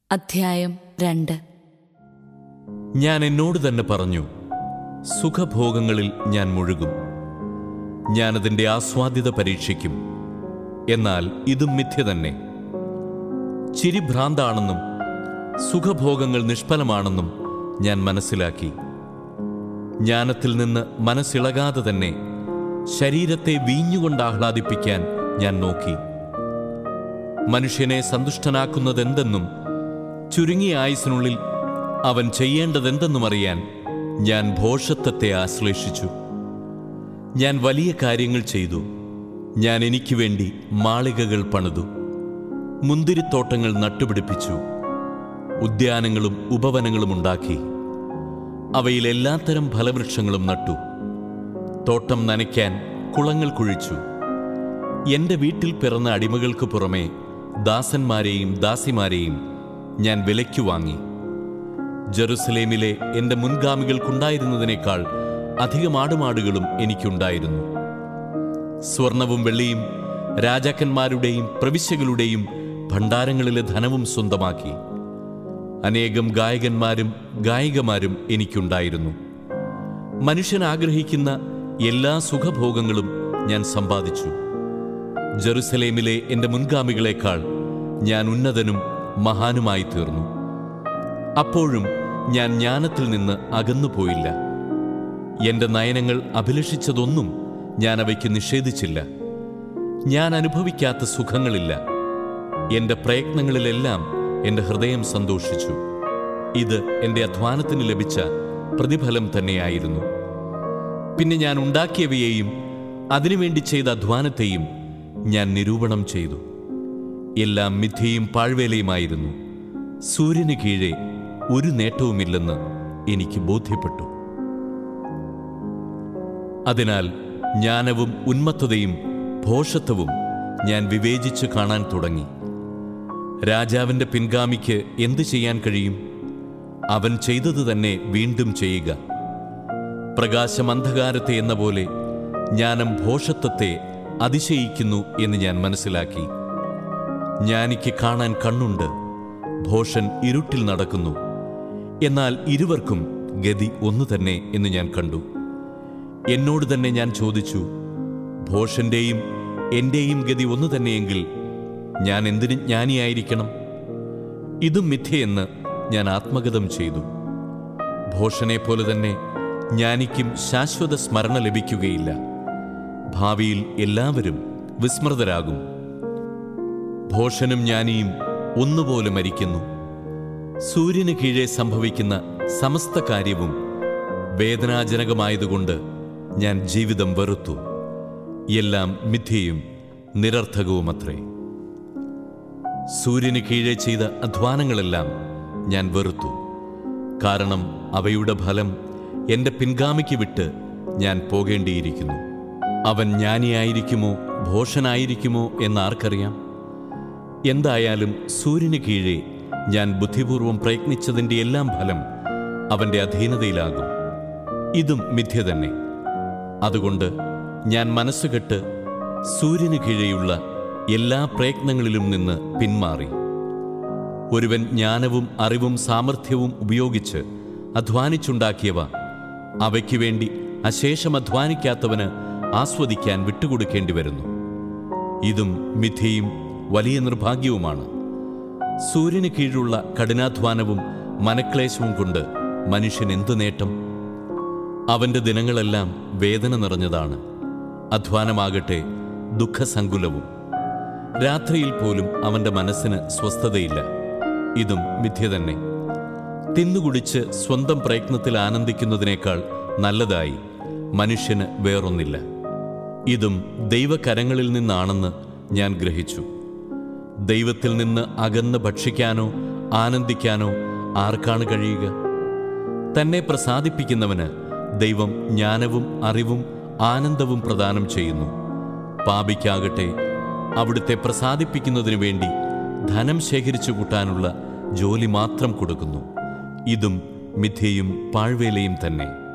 അധ്യായം രണ്ട് ഞാൻ എന്നോട് തന്നെ പറഞ്ഞു സുഖഭോഗങ്ങളിൽ ഞാൻ മുഴുകും ഞാനതിൻ്റെ ആസ്വാദ്യത പരീക്ഷിക്കും എന്നാൽ ഇതും മിഥ്യ തന്നെ ചിരി ഭ്രാന്താണെന്നും സുഖഭോഗങ്ങൾ നിഷ്ഫലമാണെന്നും ഞാൻ മനസ്സിലാക്കി ജ്ഞാനത്തിൽ നിന്ന് മനസ്സിളകാതെ തന്നെ ശരീരത്തെ വീഞ്ഞുകൊണ്ട് ആഹ്ലാദിപ്പിക്കാൻ ഞാൻ നോക്കി മനുഷ്യനെ സന്തുഷ്ടനാക്കുന്നതെന്തെന്നും ചുരുങ്ങിയ ആയുസിനുള്ളിൽ അവൻ ചെയ്യേണ്ടതെന്തെന്നും അറിയാൻ ഞാൻ ഭോഷത്വത്തെ ആശ്ലേഷിച്ചു ഞാൻ വലിയ കാര്യങ്ങൾ ചെയ്തു ഞാൻ എനിക്ക് വേണ്ടി മാളികകൾ പണിതു മുന്തിരിത്തോട്ടങ്ങൾ നട്ടുപിടിപ്പിച്ചു ഉദ്യാനങ്ങളും ഉപവനങ്ങളും ഉണ്ടാക്കി അവയിൽ എല്ലാത്തരം ഫലവൃക്ഷങ്ങളും നട്ടു തോട്ടം നനയ്ക്കാൻ കുളങ്ങൾ കുഴിച്ചു എന്റെ വീട്ടിൽ പിറന്ന അടിമകൾക്ക് പുറമെ ദാസന്മാരെയും ദാസിമാരെയും ഞാൻ വിലയ്ക്കു വാങ്ങി ജെറുസലേമിലെ എന്റെ മുൻഗാമികൾക്കുണ്ടായിരുന്നതിനേക്കാൾ അധികം ആടുമാടുകളും എനിക്കുണ്ടായിരുന്നു സ്വർണവും വെള്ളിയും രാജാക്കന്മാരുടെയും പ്രവിശ്യകളുടെയും ഭണ്ഡാരങ്ങളിലെ ധനവും സ്വന്തമാക്കി അനേകം ഗായകന്മാരും ഗായികമാരും എനിക്കുണ്ടായിരുന്നു മനുഷ്യൻ ആഗ്രഹിക്കുന്ന എല്ലാ സുഖഭോഗങ്ങളും ഞാൻ സമ്പാദിച്ചു ജെറുസലേമിലെ എന്റെ മുൻഗാമികളെക്കാൾ ഞാൻ ഉന്നതനും മഹാനുമായി തീർന്നു അപ്പോഴും ഞാൻ ജ്ഞാനത്തിൽ നിന്ന് അകന്നുപോയില്ല എന്റെ നയനങ്ങൾ അഭിലഷിച്ചതൊന്നും ഞാൻ അവയ്ക്ക് നിഷേധിച്ചില്ല ഞാൻ അനുഭവിക്കാത്ത സുഖങ്ങളില്ല എന്റെ പ്രയത്നങ്ങളിലെല്ലാം എന്റെ ഹൃദയം സന്തോഷിച്ചു ഇത് എന്റെ അധ്വാനത്തിന് ലഭിച്ച പ്രതിഫലം തന്നെയായിരുന്നു പിന്നെ ഞാൻ ഉണ്ടാക്കിയവയെയും അതിനുവേണ്ടി ചെയ്ത അധ്വാനത്തെയും ഞാൻ നിരൂപണം ചെയ്തു എല്ലാം മിഥ്യയും പാഴ്വേലയുമായിരുന്നു സൂര്യന് കീഴെ ഒരു നേട്ടവുമില്ലെന്ന് എനിക്ക് ബോധ്യപ്പെട്ടു അതിനാൽ ജ്ഞാനവും ഉന്മത്തതയും ഭോഷത്വവും ഞാൻ വിവേചിച്ചു കാണാൻ തുടങ്ങി രാജാവിന്റെ പിൻഗാമിക്ക് എന്തു ചെയ്യാൻ കഴിയും അവൻ ചെയ്തത് തന്നെ വീണ്ടും ചെയ്യുക പ്രകാശം അന്ധകാരത്തെ എന്ന പോലെ ജ്ഞാനം ഭോഷത്വത്തെ അതിശയിക്കുന്നു എന്ന് ഞാൻ മനസ്സിലാക്കി ജ്ഞാനിക്ക് കാണാൻ കണ്ണുണ്ട് ഭോഷൻ ഇരുട്ടിൽ നടക്കുന്നു എന്നാൽ ഇരുവർക്കും ഗതി ഒന്നു തന്നെ എന്ന് ഞാൻ കണ്ടു എന്നോട് തന്നെ ഞാൻ ചോദിച്ചു ഭോഷന്റെയും എന്റെയും ഗതി ഒന്നു തന്നെയെങ്കിൽ ഞാൻ എന്തിന് ജ്ഞാനിയായിരിക്കണം ഇതും മിഥ്യയെന്ന് ഞാൻ ആത്മഗതം ചെയ്തു ഭോഷനെ പോലെ തന്നെ ജ്ഞാനിക്കും ശാശ്വത സ്മരണ ലഭിക്കുകയില്ല ഭാവിയിൽ എല്ലാവരും വിസ്മൃതരാകും ഭോഷനും ജ്ഞാനിയും ഒന്നുപോലെ മരിക്കുന്നു സൂര്യന് കീഴെ സംഭവിക്കുന്ന സമസ്ത കാര്യവും വേദനാജനകമായതുകൊണ്ട് ഞാൻ ജീവിതം വെറുത്തു എല്ലാം മിഥ്യയും നിരർത്ഥകവുമത്രേ സൂര്യന് കീഴെ ചെയ്ത അധ്വാനങ്ങളെല്ലാം ഞാൻ വെറുത്തു കാരണം അവയുടെ ഫലം എന്റെ പിൻഗാമിക്ക് വിട്ട് ഞാൻ പോകേണ്ടിയിരിക്കുന്നു അവൻ ജ്ഞാനിയായിരിക്കുമോ ഭോഷനായിരിക്കുമോ എന്നാർക്കറിയാം എന്തായാലും സൂര്യന് കീഴെ ഞാൻ ബുദ്ധിപൂർവം പ്രയത്നിച്ചതിൻ്റെ എല്ലാം ഫലം അവന്റെ അധീനതയിലാകും ഇതും മിഥ്യ തന്നെ അതുകൊണ്ട് ഞാൻ മനസ്സുകെട്ട് സൂര്യന് കീഴെയുള്ള എല്ലാ പ്രയത്നങ്ങളിലും നിന്ന് പിന്മാറി ഒരുവൻ ജ്ഞാനവും അറിവും സാമർഥ്യവും ഉപയോഗിച്ച് അധ്വാനിച്ചുണ്ടാക്കിയവ അവയ്ക്ക് വേണ്ടി അശേഷം അധ്വാനിക്കാത്തവന് ആസ്വദിക്കാൻ വിട്ടുകൊടുക്കേണ്ടി വരുന്നു ഇതും മിഥ്യയും വലിയ നിർഭാഗ്യവുമാണ് സൂര്യന് കീഴിലുള്ള കഠിനാധ്വാനവും മനക്ലേശവും കൊണ്ട് മനുഷ്യൻ എന്തു നേട്ടം അവന്റെ ദിനങ്ങളെല്ലാം വേദന നിറഞ്ഞതാണ് അധ്വാനമാകട്ടെ ദുഃഖസങ്കുലവും രാത്രിയിൽ പോലും അവന്റെ മനസ്സിന് സ്വസ്ഥതയില്ല ഇതും മിഥ്യ തന്നെ തിന്നുകുടിച്ച് സ്വന്തം പ്രയത്നത്തിൽ ആനന്ദിക്കുന്നതിനേക്കാൾ നല്ലതായി മനുഷ്യന് വേറൊന്നില്ല ഇതും ദൈവകരങ്ങളിൽ നിന്നാണെന്ന് ഞാൻ ഗ്രഹിച്ചു ദൈവത്തിൽ നിന്ന് അകന്ന് ഭക്ഷിക്കാനോ ആനന്ദിക്കാനോ ആർക്കാണ് കഴിയുക തന്നെ പ്രസാദിപ്പിക്കുന്നവന് ദൈവം ജ്ഞാനവും അറിവും ആനന്ദവും പ്രദാനം ചെയ്യുന്നു പാപിക്കാകട്ടെ അവിടുത്തെ പ്രസാദിപ്പിക്കുന്നതിനു വേണ്ടി ധനം ശേഖരിച്ചു കൂട്ടാനുള്ള ജോലി മാത്രം കൊടുക്കുന്നു ഇതും മിഥ്യയും പാഴ്വേലയും തന്നെ